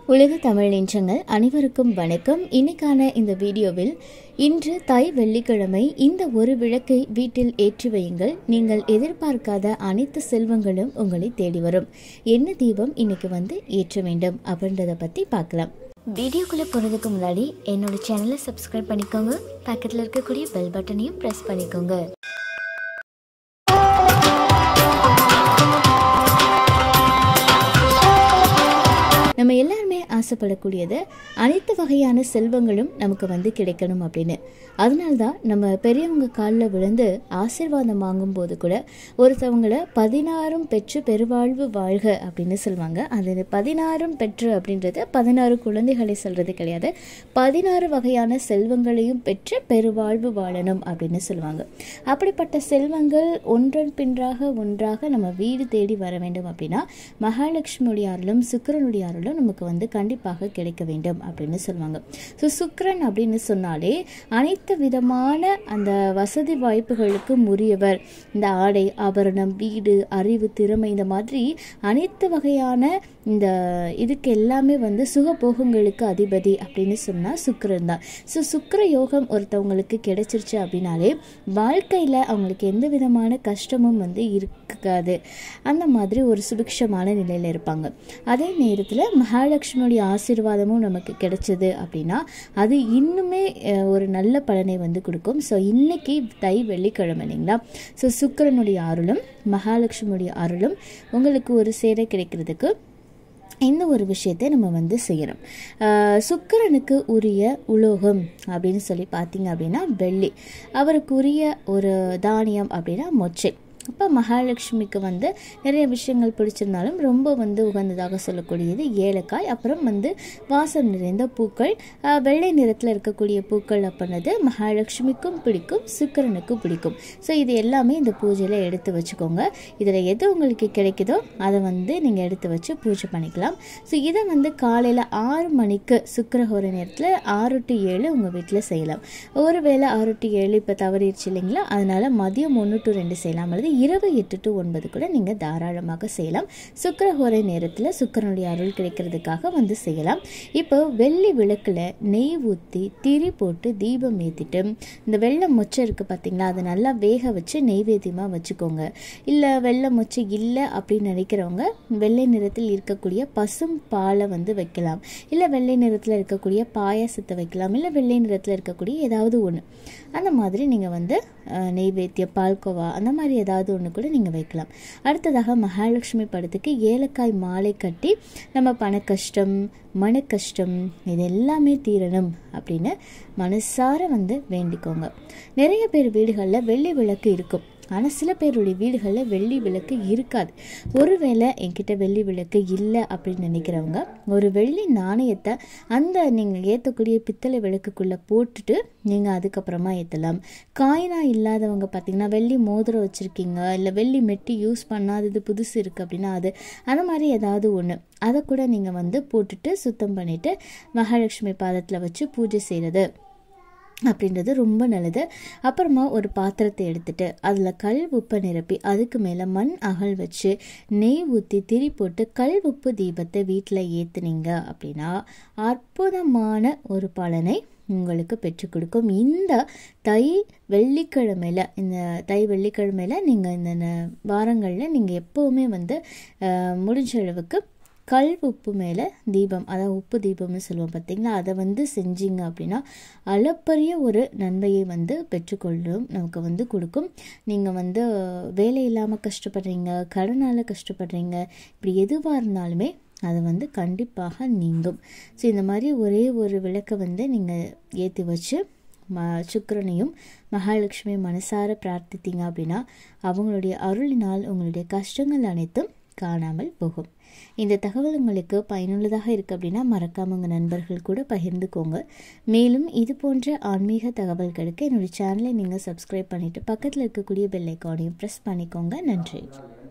உலக தமிழ் நெஞ்சங்கள் அனைவருக்கும் வணக்கம் இன்னைக்கான இந்த வீடியோவில் இன்று தை வெள்ளிக்கிழமை இந்த ஒரு விளக்கை வீட்டில் ஏற்றி வையுங்கள் நீங்கள் எதிர்பார்க்காத அனைத்து செல்வங்களும் உங்களை தேடி வரும் என்ன தீபம் இன்னைக்கு வந்து ஏற்ற வேண்டும் அப்படின்றத பற்றி பார்க்கலாம் வீடியோக்குள்ளே போகிறதுக்கு முன்னாடி என்னோட சேனலை சப்ஸ்கிரைப் பண்ணிக்கோங்க பக்கத்தில் இருக்கக்கூடிய பெல் பட்டனையும் ப்ரெஸ் பண்ணிக்கோங்க நம்ம எல்லாருமே ஆசைப்படக்கூடியது அனைத்து வகையான செல்வங்களும் நமக்கு வந்து கிடைக்கணும் அப்படின்னு அதனால்தான் நம்ம பெரியவங்க காலில் விழுந்து ஆசீர்வாதம் வாங்கும்போது கூட ஒருத்தவங்கள பதினாறும் பெற்று பெருவாழ்வு வாழ்க அப்படின்னு சொல்லுவாங்க அது பதினாறும் பெற்று அப்படின்றது பதினாறு குழந்தைகளை சொல்றது கிடையாது பதினாறு வகையான செல்வங்களையும் பெற்று பெருவாழ்வு வாழணும் அப்படின்னு சொல்லுவாங்க அப்படிப்பட்ட செல்வங்கள் ஒன்றன் பின்றாக ஒன்றாக நம்ம வீடு தேடி வர வேண்டும் அப்படின்னா மகாலட்சுமியுடைய அருளும் சுக்கரனுடைய அருளும் நமக்கு வந்து கண்டிப்பாக கிடைக்க வேண்டும் அப்படின்னு சொல்லுவாங்க ஸோ சுக்கரன் அப்படின்னு சொன்னாலே அனைத்து விதமான அந்த வசதி வாய்ப்புகளுக்கு உரியவர் இந்த ஆடை ஆபரணம் வீடு அறிவு திறமை இந்த மாதிரி அனைத்து வகையான இந்த இதுக்கு எல்லாமே வந்து சுகபோகங்களுக்கு அதிபதி அப்படின்னு சொன்னால் சுக்கரன் தான் ஸோ சுக்கர யோகம் ஒருத்தவங்களுக்கு கிடைச்சிருச்சு அப்படின்னாலே வாழ்க்கையில் அவங்களுக்கு எந்த விதமான கஷ்டமும் வந்து இருக்காது அந்த மாதிரி ஒரு சுபிக்ஷமான நிலையில் இருப்பாங்க அதே நேரத்தில் மகாலட்சுமியுடைய ஆசீர்வாதமும் நமக்கு கிடைச்சது அப்படின்னா அது இன்னுமே அஹ், ஒரு நல்ல பலனை வந்து கொடுக்கும் ஸோ இன்னைக்கு தை வெள்ளிக்கிழமை இல்லைங்களா ஸோ சுக்கரனுடைய அருளும் மகாலட்சுமியுடைய அருளும் உங்களுக்கு ஒரு சேர கிடைக்கிறதுக்கு இந்த ஒரு விஷயத்தை நம்ம வந்து செய்யணும் ஆஹ் சுக்கிரனுக்கு உரிய உலோகம் அப்படின்னு சொல்லி பார்த்தீங்க அப்படின்னா வெள்ளி அவருக்கு உரிய ஒரு தானியம் அப்படின்னா மொச்சை அப்போ மகாலட்சுமிக்கு வந்து நிறைய விஷயங்கள் பிடிச்சிருந்தாலும் ரொம்ப வந்து உகந்ததாக சொல்லக்கூடியது ஏலக்காய் அப்புறம் வந்து வாசம் நிறைந்த பூக்கள் ஆஹ் வெள்ளை நிறத்தில் இருக்கக்கூடிய பூக்கள் அப்படின்னது மகாலட்சுமிக்கும் பிடிக்கும் சுக்கிரனுக்கும் பிடிக்கும் ஸோ இது எல்லாமே இந்த பூஜையில் எடுத்து வச்சுக்கோங்க இதில் எது உங்களுக்கு கிடைக்குதோ அதை வந்து நீங்கள் எடுத்து வச்சு பூஜை பண்ணிக்கலாம் ஸோ இதை வந்து காலையில் ஆறு மணிக்கு சுக்கிரஹோர நேரத்தில் ஆறு டு ஏழு உங்கள் வீட்டில் செய்யலாம் ஒருவேளை ஆறு டு ஏழு இப்போ தவறிடுச்சு இல்லைங்களா அதனால் மதியம் ஒன்று டு ரெண்டு செய்யலாம் அல்லது இரவு எட்டு டு ஒன்பது கூட நீங்கள் தாராளமாக செய்யலாம் சுக்கிரஹோரை நேரத்தில் சுக்கிரனுடைய அருள் கிடைக்கிறதுக்காக வந்து செய்யலாம் இப்போ வெள்ளி விளக்கில் நெய் ஊற்றி திரி போட்டு தீபம் ஏற்றிட்டு இந்த வெள்ளை மொச்சை இருக்குது பார்த்தீங்களா அதை நல்லா வேக வச்சு நெய்வேத்தியமாக வச்சுக்கோங்க இல்லை வெள்ளை மொச்சை இல்லை அப்படின்னு நினைக்கிறவங்க வெள்ளை நிறத்தில் இருக்கக்கூடிய பசும் பாலை வந்து வைக்கலாம் இல்லை வெள்ளை நிறத்தில் இருக்கக்கூடிய பாயாசத்தை வைக்கலாம் இல்லை வெள்ளை நிறத்தில் இருக்கக்கூடிய ஏதாவது ஒன்று அந்த மாதிரி நீங்கள் வந்து அஹ், நெய்வேத்திய பால்கோவா அந்த மாதிரி ஏதாவது ஒன்று கூட நீங்கள் வைக்கலாம் அடுத்ததாக மகாலட்சுமி படத்துக்கு ஏலக்காய் மாலை கட்டி நம்ம பண கஷ்டம் மன கஷ்டம் இது எல்லாமே தீரணும் அப்படின்னு மனசார வந்து வேண்டிக்கோங்க நிறைய பேர் வீடுகளில் வெள்ளி விளக்கு இருக்கும் ஆனால் சில பேருடைய வீடுகளில் வெள்ளி விளக்கு இருக்காது ஒருவேளை என்கிட்ட வெள்ளி விளக்கு இல்லை அப்படின்னு நினைக்கிறவங்க ஒரு வெள்ளி நாணயத்தை அந்த நீங்கள் ஏற்றக்கூடிய பித்தளை விளக்குக்குள்ளே போட்டுட்டு நீங்கள் அதுக்கப்புறமா ஏற்றலாம் காயினாக இல்லாதவங்க பார்த்தீங்கன்னா வெள்ளி மோதிரம் வச்சுருக்கீங்க இல்லை வெள்ளி மெட்டி யூஸ் பண்ணாதது புதுசு இருக்குது அப்படின்னா அது அந்த மாதிரி ஏதாவது ஒன்று அதை கூட நீங்கள் வந்து போட்டுட்டு சுத்தம் பண்ணிவிட்டு மகாலட்சுமி பாதத்தில் வச்சு பூஜை செய்கிறது அப்படின்றது ரொம்ப நல்லது அப்புறமா ஒரு பாத்திரத்தை எடுத்துட்டு அதில் கல் உப்பை நிரப்பி அதுக்கு மேலே மண் அகல் வச்சு நெய் ஊற்றி திரி போட்டு கல் உப்பு தீபத்தை வீட்டில் ஏற்றுனீங்க அப்படின்னா அற்புதமான ஒரு பலனை உங்களுக்கு பெற்றுக் கொடுக்கும் இந்த தை வெள்ளிக்கிழமையில் இந்த தை வெள்ளிக்கிழமையில் நீங்கள் இந்த ந- வாரங்களில் நீங்கள் எப்போவுமே வந்து அஹ், முடிஞ்ச அளவுக்கு கல் உப்பு மேலே தீபம் அதாவது உப்பு தீபம்னு சொல்லுவோம் பார்த்தீங்களா அதை வந்து செஞ்சீங்க அப்படின்னா அளப்பரிய ஒரு நன்மையை வந்து பெற்றுக்கொள்ளும் நமக்கு வந்து கொடுக்கும் நீங்கள் வந்து வேலை இல்லாமல் கஷ்டப்படுறீங்க கடனால் கஷ்டப்படுறீங்க இப்படி எதுவாக இருந்தாலுமே அது வந்து கண்டிப்பாக நீங்கும் ஸோ இந்த மாதிரி ஒரே ஒரு விளக்கை வந்து நீங்கள் ஏற்றி வச்சு ம சுக்கிரனையும் மகாலட்சுமி மனசார பிரார்த்தித்தீங்க அப்படின்னா அவங்களுடைய அருளினால் உங்களுடைய கஷ்டங்கள் அனைத்தும் காணாமல் போகும் இந்த தகவல் உங்களுக்கு பயனுள்ளதாக இருக்குது அப்படின்னா மறக்காம உங்கள் நண்பர்கள் கூட பகிர்ந்துக்கோங்க மேலும் இது போன்ற ஆன்மீக தகவல்களுக்கு என்னுடைய சேனலை நீங்கள் சப்ஸ்கிரைப் பண்ணிவிட்டு பக்கத்தில் இருக்கக்கூடிய பெல் ஐக்கானையும் ப்ரெஸ் பண்ணிக்கோங்க நன்றி